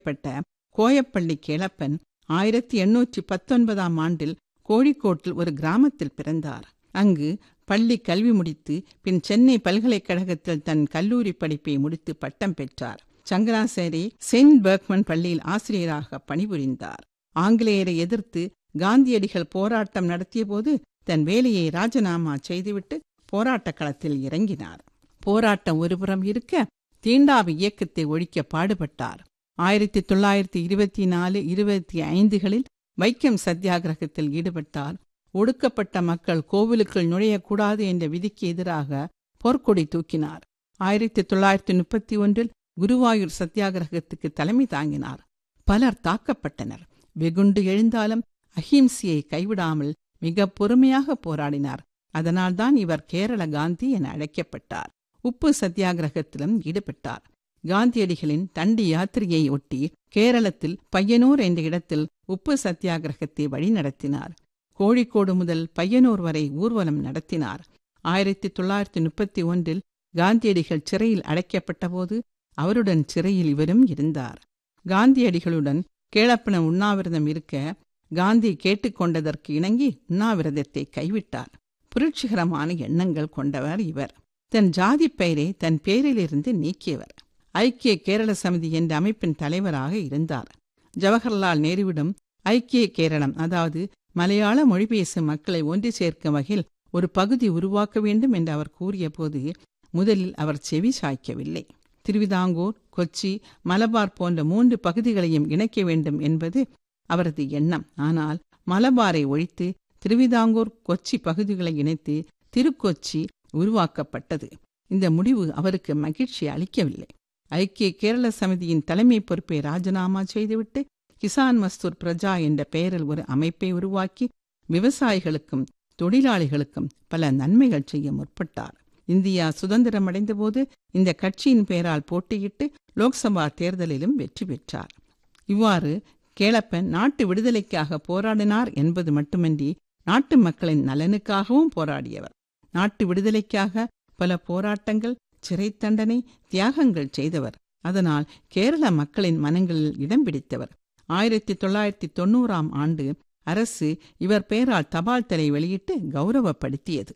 பெற்ற கோயப்பள்ளி கேளப்பன் ஆயிரத்தி எண்ணூற்றி பத்தொன்பதாம் ஆண்டில் கோழிக்கோட்டில் ஒரு கிராமத்தில் பிறந்தார் அங்கு பள்ளி கல்வி முடித்து பின் சென்னை பல்கலைக்கழகத்தில் தன் கல்லூரி படிப்பை முடித்து பட்டம் பெற்றார் சங்கராசேரி செயின்ட் பெர்க்மன் பள்ளியில் ஆசிரியராக பணிபுரிந்தார் ஆங்கிலேயரை எதிர்த்து காந்தியடிகள் போராட்டம் நடத்தியபோது தன் வேலையை ராஜினாமா செய்துவிட்டு போராட்டக் களத்தில் இறங்கினார் போராட்டம் ஒருபுறம் இருக்க தீண்டாவு இயக்கத்தை ஒழிக்க பாடுபட்டார் ஆயிரத்தி தொள்ளாயிரத்தி இருபத்தி நாலு இருபத்தி ஐந்துகளில் வைக்கம் சத்தியாகிரகத்தில் ஈடுபட்டார் ஒடுக்கப்பட்ட மக்கள் கோவிலுக்குள் நுழையக்கூடாது என்ற விதிக்கு எதிராக போர்க்கொடி தூக்கினார் ஆயிரத்தி தொள்ளாயிரத்தி முப்பத்தி ஒன்றில் குருவாயூர் சத்தியாகிரகத்துக்கு தலைமை தாங்கினார் பலர் தாக்கப்பட்டனர் வெகுண்டு எழுந்தாலும் அஹிம்சையை கைவிடாமல் மிக பொறுமையாக போராடினார் அதனால்தான் இவர் கேரள காந்தி என அழைக்கப்பட்டார் உப்பு சத்தியாகிரகத்திலும் ஈடுபட்டார் காந்தியடிகளின் தண்டி யாத்திரையை ஒட்டி கேரளத்தில் பையனூர் என்ற இடத்தில் உப்பு சத்தியாகிரகத்தை வழிநடத்தினார் கோழிக்கோடு முதல் பையனூர் வரை ஊர்வலம் நடத்தினார் ஆயிரத்தி தொள்ளாயிரத்தி முப்பத்தி ஒன்றில் காந்தியடிகள் சிறையில் அடைக்கப்பட்டபோது அவருடன் சிறையில் இவரும் இருந்தார் காந்தியடிகளுடன் கேளப்பன உண்ணாவிரதம் இருக்க காந்தி கேட்டுக்கொண்டதற்கு இணங்கி உண்ணாவிரதத்தை கைவிட்டார் புரட்சிகரமான எண்ணங்கள் கொண்டவர் இவர் தன் ஜாதி பெயரை தன் பேரிலிருந்து நீக்கியவர் ஐக்கிய கேரள சமிதி என்ற அமைப்பின் தலைவராக இருந்தார் ஜவஹர்லால் நேருவிடம் ஐக்கிய கேரளம் அதாவது மலையாள மொழி பேசும் மக்களை ஒன்று சேர்க்கும் வகையில் ஒரு பகுதி உருவாக்க வேண்டும் என்று அவர் கூறியபோது முதலில் அவர் செவி சாய்க்கவில்லை திருவிதாங்கூர் கொச்சி மலபார் போன்ற மூன்று பகுதிகளையும் இணைக்க வேண்டும் என்பது அவரது எண்ணம் ஆனால் மலபாரை ஒழித்து திருவிதாங்கூர் கொச்சி பகுதிகளை இணைத்து திருக்கொச்சி உருவாக்கப்பட்டது இந்த முடிவு அவருக்கு மகிழ்ச்சி அளிக்கவில்லை ஐக்கிய கேரள சமிதியின் தலைமை பொறுப்பை ராஜினாமா செய்துவிட்டு கிசான் மஸ்தூர் பிரஜா என்ற பெயரில் ஒரு அமைப்பை உருவாக்கி விவசாயிகளுக்கும் தொழிலாளிகளுக்கும் பல நன்மைகள் செய்ய முற்பட்டார் இந்தியா சுதந்திரம் அடைந்தபோது இந்த கட்சியின் பெயரால் போட்டியிட்டு லோக்சபா தேர்தலிலும் வெற்றி பெற்றார் இவ்வாறு கேளப்பன் நாட்டு விடுதலைக்காக போராடினார் என்பது மட்டுமின்றி நாட்டு மக்களின் நலனுக்காகவும் போராடியவர் நாட்டு விடுதலைக்காக பல போராட்டங்கள் சிறை தண்டனை தியாகங்கள் செய்தவர் அதனால் கேரள மக்களின் மனங்களில் இடம் பிடித்தவர் ஆயிரத்தி தொள்ளாயிரத்தி தொண்ணூறாம் ஆண்டு அரசு இவர் பெயரால் தபால் தலை வெளியிட்டு கௌரவப்படுத்தியது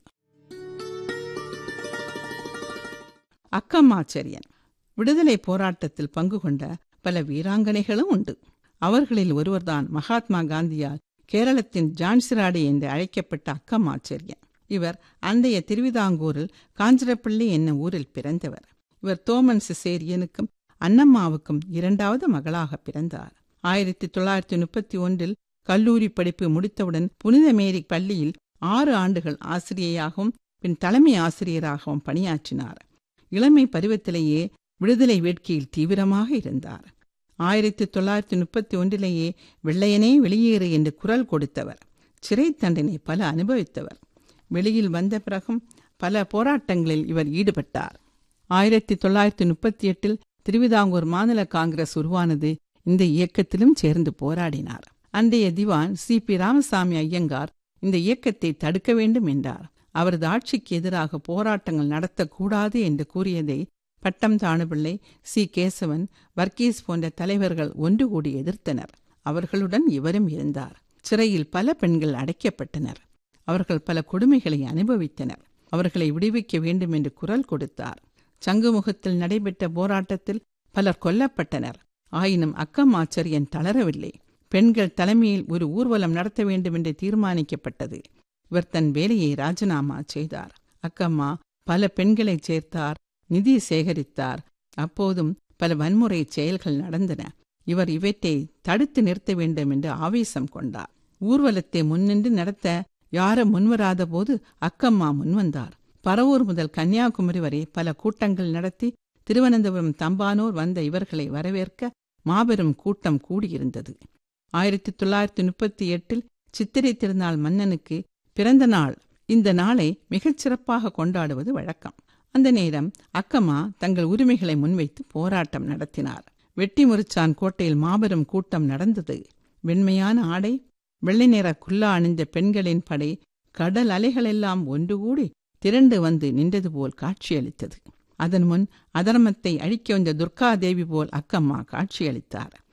அக்கம்மாச்சரியன் விடுதலை போராட்டத்தில் பங்கு கொண்ட பல வீராங்கனைகளும் உண்டு அவர்களில் ஒருவர்தான் மகாத்மா காந்தியால் கேரளத்தின் ஜான்சிராடி என்று அழைக்கப்பட்ட அக்கம்மாச்சரியன் இவர் அன்றைய திருவிதாங்கூரில் காஞ்சிரப்பள்ளி என்னும் ஊரில் பிறந்தவர் இவர் தோமன் சிசேரியனுக்கும் அன்னம்மாவுக்கும் இரண்டாவது மகளாக பிறந்தார் ஆயிரத்தி தொள்ளாயிரத்தி முப்பத்தி ஒன்றில் கல்லூரி படிப்பு முடித்தவுடன் புனித மேரி பள்ளியில் ஆறு ஆண்டுகள் ஆசிரியையாகவும் பின் தலைமை ஆசிரியராகவும் பணியாற்றினார் இளமை பருவத்திலேயே விடுதலை வேட்கையில் தீவிரமாக இருந்தார் ஆயிரத்தி தொள்ளாயிரத்தி முப்பத்தி ஒன்றிலேயே வெள்ளையனே வெளியேறு என்று குரல் கொடுத்தவர் சிறை தண்டனை பல அனுபவித்தவர் வெளியில் வந்த பிறகும் பல போராட்டங்களில் இவர் ஈடுபட்டார் ஆயிரத்தி தொள்ளாயிரத்தி முப்பத்தி எட்டில் திருவிதாங்கூர் மாநில காங்கிரஸ் உருவானது இந்த இயக்கத்திலும் சேர்ந்து போராடினார் அன்றைய திவான் சி பி ராமசாமி ஐயங்கார் இந்த இயக்கத்தை தடுக்க வேண்டும் என்றார் அவரது ஆட்சிக்கு எதிராக போராட்டங்கள் நடத்தக்கூடாது என்று கூறியதை பட்டம் தாணுபிள்ளை சி கேசவன் வர்கீஸ் போன்ற தலைவர்கள் ஒன்று கூடி எதிர்த்தனர் அவர்களுடன் இவரும் இருந்தார் சிறையில் பல பெண்கள் அடைக்கப்பட்டனர் அவர்கள் பல கொடுமைகளை அனுபவித்தனர் அவர்களை விடுவிக்க வேண்டும் என்று குரல் கொடுத்தார் சங்குமுகத்தில் நடைபெற்ற போராட்டத்தில் பலர் கொல்லப்பட்டனர் ஆயினும் அக்கம் ஆச்சரியன் தளரவில்லை பெண்கள் தலைமையில் ஒரு ஊர்வலம் நடத்த வேண்டும் என்று தீர்மானிக்கப்பட்டது இவர் தன் வேலையை ராஜினாமா செய்தார் அக்கம்மா பல பெண்களை சேர்த்தார் நிதி சேகரித்தார் அப்போதும் பல வன்முறை செயல்கள் நடந்தன இவர் இவற்றை தடுத்து நிறுத்த வேண்டும் என்று ஆவேசம் கொண்டார் ஊர்வலத்தை முன்னின்று நடத்த யாரும் முன்வராத போது அக்கம்மா முன்வந்தார் பரவூர் முதல் கன்னியாகுமரி வரை பல கூட்டங்கள் நடத்தி திருவனந்தபுரம் தம்பானூர் வந்த இவர்களை வரவேற்க மாபெரும் கூட்டம் கூடியிருந்தது ஆயிரத்தி தொள்ளாயிரத்தி முப்பத்தி எட்டில் சித்திரை திருநாள் மன்னனுக்கு பிறந்த நாள் இந்த நாளை மிகச் சிறப்பாக கொண்டாடுவது வழக்கம் அந்த நேரம் அக்கம்மா தங்கள் உரிமைகளை முன்வைத்து போராட்டம் நடத்தினார் வெட்டி முறிச்சான் கோட்டையில் மாபெரும் கூட்டம் நடந்தது வெண்மையான ஆடை வெள்ளை நிற குல்லா அணிந்த பெண்களின் படை கடல் அலைகளெல்லாம் ஒன்று கூடி திரண்டு வந்து நின்றது போல் காட்சியளித்தது அதன் முன் அதர்மத்தை அழிக்க வந்த துர்கா தேவி போல் அக்கம்மா காட்சியளித்தார்